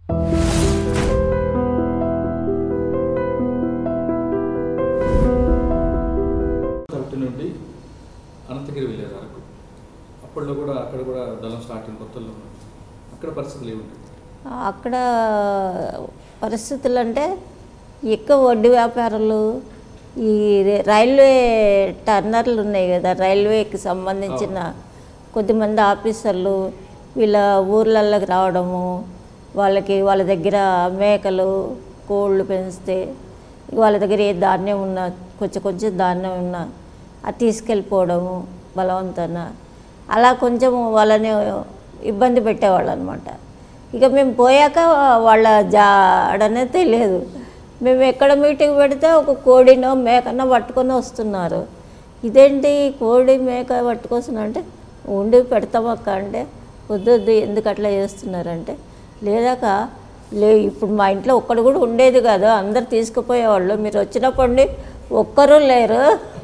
తరటి నుండి అనంతగిరి వెళ్ళేది అరకు అప్పట్లో కూడా అక్కడ కూడా దళం స్టార్టింగ్ కొత్తలో అక్కడ పరిస్థితులు ఏముంటాయి అక్కడ పరిస్థితులు అంటే ఎక్కువ వడ్డీ వ్యాపారులు ఈ రే- రైల్వే టర్నర్లు ఉన్నాయి కదా రైల్వేకి సంబంధించిన కొద్దిమంది ఆఫీసర్లు వీళ్ళ ఊర్లలోకి రావడము వాళ్ళకి వాళ్ళ దగ్గర మేకలు కోళ్ళు పెంచితే వాళ్ళ దగ్గర ఏ ధాన్యం ఉన్నా కొంచెం కొంచెం ధాన్యం ఉన్నా అది తీసుకెళ్ళిపోవడము బలవంతాన అలా కొంచెం వాళ్ళని ఇబ్బంది పెట్టేవాళ్ళు అనమాట ఇక మేము పోయాక వాళ్ళ జాడనే తెలియదు మేము ఎక్కడ మీటింగ్ పెడితే ఒక కోడినో మేకనో పట్టుకొని వస్తున్నారు ఇదేంటి కోడి మేక పట్టుకొస్తున్నా అంటే ఉండి పెడతామక్క అంటే వద్దు వద్దు ఎందుకు అట్లా చేస్తున్నారంటే లేదాక లే ఇప్పుడు మా ఇంట్లో ఒక్కడు కూడా ఉండేది కాదు అందరు తీసుకుపోయేవాళ్ళు మీరు వచ్చినప్పటి ఒక్కరూ లేరు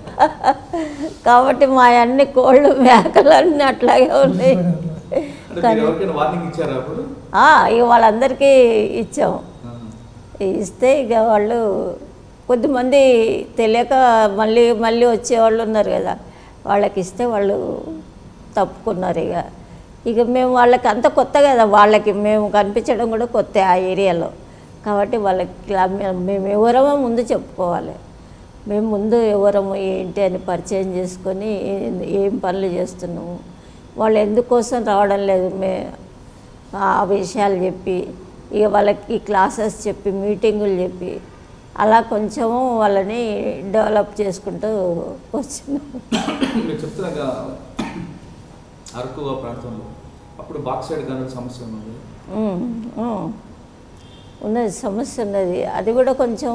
కాబట్టి మా అన్ని కోళ్ళు మేకలు అన్నీ అట్లాగే ఉన్నాయి అంటే మీరు ఎవరికైనా వార్నింగ్ ఇచ్చారా అప్పుడు ఆ, ఇక వాళ్ళందరికీ ఇచ్చాము ఆ. ఇస్తే ఇక వాళ్ళు కొద్దిమంది తెలియక మళ్ళీ మళ్ళీ వచ్చేవాళ్ళు ఉన్నారు కదా వాళ్ళకి ఇస్తే వాళ్ళు తప్పుకున్నారు ఇక ఇక మేము వాళ్ళకి అంత కొత్త కదా వాళ్ళకి మేము కనిపించడం కూడా కొత్త ఆ ఏరియాలో కాబట్టి వాళ్ళకి ఇలా మే- మేము ఎవరమో ముందు చెప్పుకోవాలి మేము ముందు ఎవరము ఏంటి అని పరిచయం చేసుకొని ఏ- ఏం పనులు చేస్తున్నాము వాళ్ళు ఎందుకోసం రావడం లేదు మే ఆ విషయాలు చెప్పి ఇక వాళ్ళకి క్లాసెస్ చెప్పి మీటింగులు చెప్పి అలా కొంచెము వాళ్ళని డెవలప్ చేసుకుంటూ వచ్చినాం మీరు చెప్తున్నాక అరకు ఆ ప్రాంతంలో అప్పుడు బాక్స్ సైడ్ గనుల సమస్య ఉంది ఉమ్, ఉమ్. ఉన్నది సమస్య ఉన్నది అది కూడా కొంచెం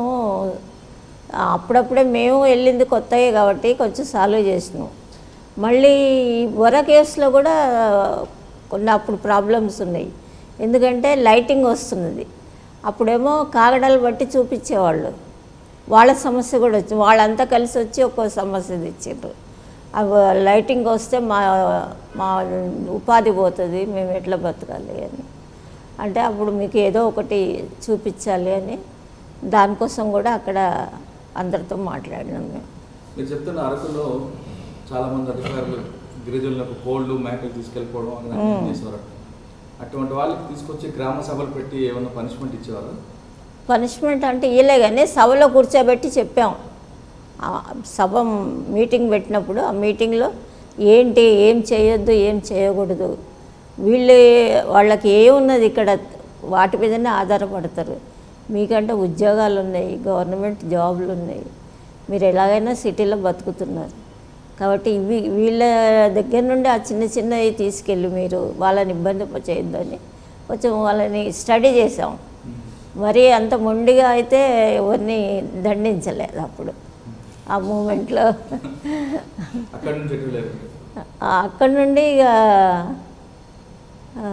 ఆ, అప్పుడప్పుడే మేము వెళ్ళింది కొత్తయే కాబట్టి కొంచెం సాల్వ్ చేసినాం మళ్ళీ ఈ బొర కేసులో కూడా కొన్ని అప్పుడు ప్రాబ్లమ్స్ ఉన్నాయి ఎందుకంటే లైటింగ్ వస్తున్నది అప్పుడేమో కాగడాలు బట్టి చూపించేవాళ్ళు వాళ్ళ సమస్య కూడా వచ్చి వాళ్ళంతా కలిసి వచ్చి ఒక్కో సమస్య తెచ్చిండ్రు అవి లైటింగ్ వస్తే మా మా ఉపాధి పోతుంది మేము ఎట్లా బతకాలి అని అంటే అప్పుడు మీకు ఏదో ఒకటి చూపించాలి అని దానికోసం కూడా అక్కడ అందరితో మాట్లాడినాం మేము మీరు చెప్తున్న అరకులో చాలా మంది అధికారులు గిరిజనులకు కోళ్ళు మేకలు తీసుకెళ్ళిపోవడం అని అన్యాయం చేసేవారు అటువంటి వాళ్ళకి తీసుకొచ్చి గ్రామ సభలు పెట్టి ఏమైనా పనిష్మెంట్ ఇచ్చేవారు పనిష్మెంట్ అంటే ఇయలే కానీ సభలో కూర్చోబెట్టి చెప్పాం ఆ సభ మీటింగ్ పెట్టినప్పుడు ఆ మీటింగ్లో ఏంటి ఏం చేయొద్దు ఏం చేయకూడదు వీళ్ళు వాళ్ళకి ఏమున్నది ఇక్కడ వాటి మీదనే ఆధారపడతారు మీకంటే ఉద్యోగాలు ఉన్నాయి గవర్నమెంట్ జాబులు ఉన్నాయి మీరు ఎలాగైనా సిటీలో బతుకుతున్నారు కాబట్టి ఇవి వీళ్ళ దగ్గర నుండి ఆ చిన్న చిన్నవి తీసుకెళ్ళి మీరు వాళ్ళని ఇబ్బంది చేయొద్దని కొంచెం వాళ్ళని స్టడీ చేసాం మరీ అంత మొండిగా అయితే ఎవరిని దండించలేదు అప్పుడు ఆ మూమెంట్లో అక్కడి నుంచి ఎటు లేదు అక్కడి నుండి ఇక ఆ,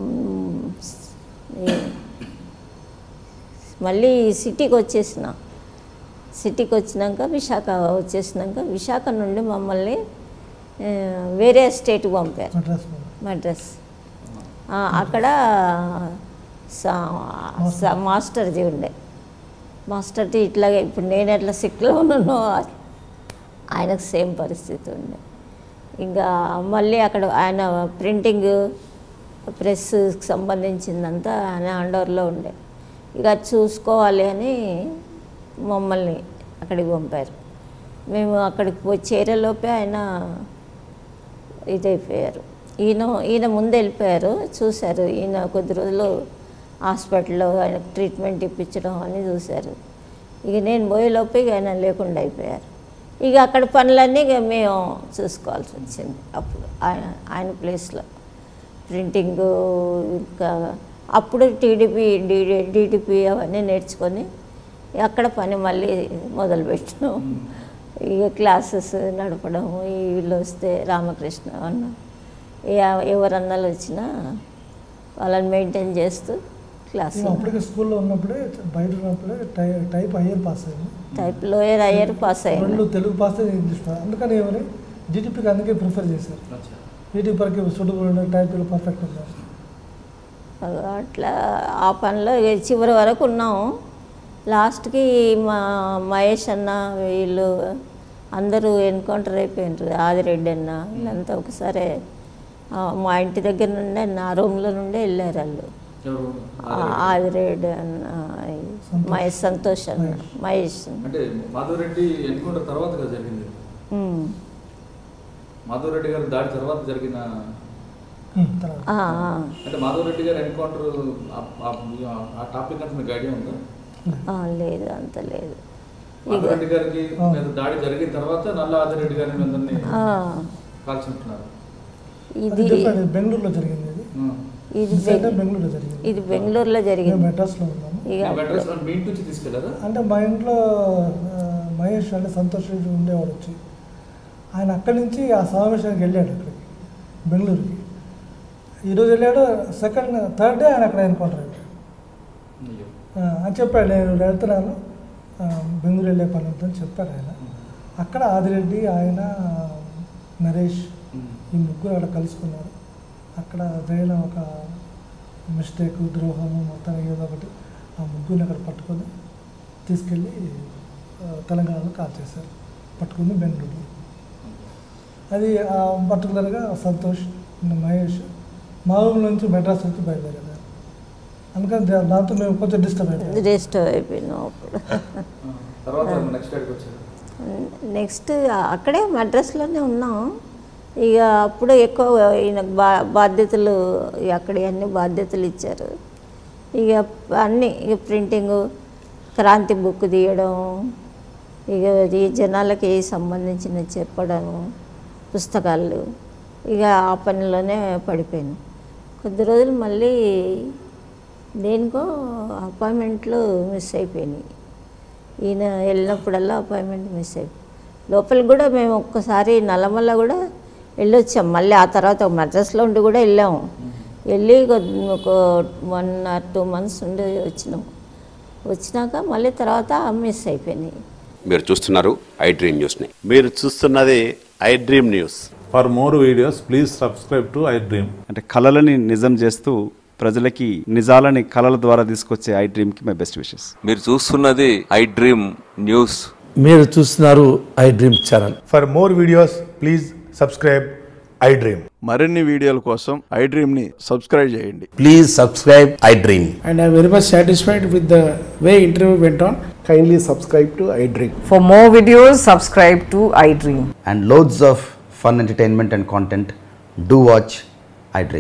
ఈ మళ్ళీ సిటీకి వచ్చేసిన సిటీకి వచ్చినాక విశాఖ వచ్చేసినాక విశాఖ నుండి మమ్మల్ని ఆ, వేరే స్టేట్కి పంపారు మద్రాస్ మద్రాస్ ఆ, అక్కడ సా- సా- మాస్టర్జీ ఉండే మాస్టర్జీ ఇట్లాగే ఇప్పుడు నేను ఎట్లా సిక్లో ఉన్నానో ఆయనకు సేమ్ పరిస్థితి ఉండే ఇంకా మళ్ళీ అక్కడ ఆయన ప్రింటింగ్ ప్రెస్కి సంబంధించిందంతా ఆయన అండర్లో ఉండే ఇక అది చూసుకోవాలి అని మమ్మల్ని అక్కడికి పంపారు మేము అక్కడికి పోయి చేరేలోపే ఆయన ఇదైపోయారు ఈయన ఈయన ముందు వెళ్ళిపోయారు చూశారు ఈయన కొద్ది రోజులు హాస్పిటల్లో ఆయన ట్రీట్మెంట్ ఇప్పించడం అని చూశారు ఇక నేను పోయేలోపు ఇక ఆయన లేకుండా అయిపోయారు ఇక అక్కడ పనులన్నీ ఇక మేము చూసుకోవాల్సి వచ్చింది అప్పుడు ఆయన ఆయన ప్లేస్లో ప్రింటింగ్ ఇంకా అప్పుడు టీడీపీ డీడీ డీటీపీ అవన్నీ నేర్చుకొని అక్కడ పని మళ్ళీ మొదలుపెట్టినాం ఇక క్లాసెస్ నడపడం ఈ వీళ్ళు వస్తే రామకృష్ణ అన్న ఏ- ఎవరన్నాలు వచ్చినా వాళ్ళని మెయింటైన్ చేస్తూ క్లాస్ నేను అప్పటికే స్కూల్లో ఉన్నప్పుడే బయట ఉన్నప్పుడే టై టైప్ అయ్యర్ పాస్ అయ్యింది టైప్ లోయర్ అయ్యారు పాస్ రెండు అయ్యారు తెలుగు పాస్ ఇంగ్లీష్ పాస్ అందుకని ఏమని జీటీపీకి అందుకే ప్రిఫర్ చేశారు అచ్చా జీటీపీకి సూటబుల్ ఉండే టైప్ పర్ఫెక్ట్ ఉండాలి అట్లా ఆ పనిలో ఇక చివరి వరకు ఉన్నాము లాస్ట్కి మా మహేష్ అన్న వీళ్ళు అందరూ ఎన్కౌంటర్ అయిపోయినారు ఆదిరెడ్డి అన్న వీళ్ళంతా ఒకసారి ఆ, మా ఇంటి దగ్గర నుండే నా రూమ్లో నుండే వెళ్ళారు వాళ్ళు ఎవరు ఆ, ఆదిరెడ్డి అన్న ఈ మహేష్ సంతోష్ అన్న మహేష్ అంటే మాధవరెడ్డి ఎన్కౌంటర్ తర్వాత కదా జరిగింది ఉమ్. మాధవరెడ్డి గారు దాడి తర్వాత జరిగిన ఉమ్, తర్వాత ఆ, ఆ. అంటే మాధవరెడ్డి గారు ఎన్కౌంటర్ ఆ టాపిక్ అంతా మీకు ఐడియా ఉందా ఆ, లేదు అంత లేదు ఇక మాధవరెడ్డి గారికి మీద దాడి జరిగిన తర్వాత నల్ల ఆదిరెడ్డి గారిని అందరినీ ఆ, కాల్చుంటున్నారు అది ఇది different. బెంగళూరులో జరిగింది ఇది ఉం. ఇది ఈ సైడ్ బెంగ- బెంగళూరులో జరిగింది ఇది బెంగళూరులో మేము జరిగింది మెడ్రాస్లో ఉన్నాము ఇక మీ అప్పుడు- అడ్రస్ మీ ఇంటి నుంచి తీసుకెళ్లారా అంటే మా ఇంట్లో ఆ, మహేష్ అంటే సంతోష్ రెడ్డి ఉండేవాడు వచ్చి ఆయన అక్కడి నుంచి ఆ సమావేశానికి వెళ్ళాడు అక్కడికి బెంగళూరుకి ఈరోజు వెళ్ళాడు సెకండ్ థర్డ్ డే ఆయన అక్కడ ఎన్కౌంటర్ అయ్యాడు అయ్యో. ఆ, అని చెప్పాడు నేను వెళ్తున్నాను ఆ, బెంగళూరు వెళ్ళే పని ఉందని చెప్పాడు ఆయన అక్కడ ఆదిరెడ్డి ఆయన నరేష్ ఉం. ఈ ముగ్గురు అక్కడ కలుసుకున్నారు అక్కడ జరిగిన ఒక మిస్టేక్ ద్రోహము మొత్తానికి ఏదో ఒకటి ఆ ముగ్గురిని అక్కడ పట్టుకొని తీసుకెళ్ళి ఆ, తెలంగాణలో కాల్ చేశారు పట్టుకుని బెంగళూరు అది ఆ, పర్టికులర్గా సంతోష్ మహేష్ మా ఊరు నుంచి మెడ్రాస్ నుంచి బయలుదేరారు అందుకని దా- దాంతో మేము కొంచెం డిస్టర్బ్ అయిపోయాం రెస్ట్ అయిపోయినాం అప్పుడు ఆ. తర్వాత నెక్స్ట్ అడిగి వచ్చారు నెక్స్ట్ అక్కడే మద్రాసులోనే ఉన్నాం ఇక అప్పుడు ఎక్కువ ఈయనకు బా బాధ్యతలు ఇక అక్కడ అన్ని బాధ్యతలు ఇచ్చారు ఇక అన్నీ ఇక ప్రింటింగు క్రాంతి బుక్ తీయడం ఇక ఈ జనాలకి సంబంధించిన చెప్పడం పుస్తకాలు ఇక ఆ పనిలోనే పడిపోయాను కొద్ది రోజులు మళ్ళీ దేనికో అపాయింట్మెంట్లు మిస్ అయిపోయినాయి ఈయన వెళ్ళినప్పుడల్లా అపాయింట్మెంట్ మిస్ అయిపోయి లోపలికి కూడా మేము ఒక్కసారి నల్లమల్ల కూడా వెళ్ళొచ్చాం మళ్ళీ ఆ తర్వాత మద్రాసులో ఉండి కూడా వెళ్ళాము వెళ్ళి కొద్ది- ఒక వన్ ఆర్ టూ మంత్స్ ఉండి వచ్చినాం వచ్చినాక మళ్ళీ తర్వాత మిస్ అయిపోయినాయి మీరు చూస్తున్నారు ఐ డ్రీమ్ న్యూస్ని మీరు చూస్తున్నది iDream news For more videos, please subscribe to iDream. అంటే కళలని నిజం చేస్తూ ప్రజలకి నిజాలని కళల ద్వారా తీసుకొచ్చే ఐ డ్రీమ్కి మై బెస్ట్ విషెస్ మీరు చూస్తున్నది ఐ డ్రీమ్ న్యూస్ మీరు చూస్తున్నారు iDream channel For more videos, please subscribe iDream. మరిన్ని వీడియోల కోసం ఐ డ్రీమ్ని సబ్స్క్రైబ్ చేయండి please subscribe iDream and I very much satisfied with the way interview went on Kindly subscribe to iDream. For more videos, subscribe to iDream. And loads of fun entertainment and content do watch I dream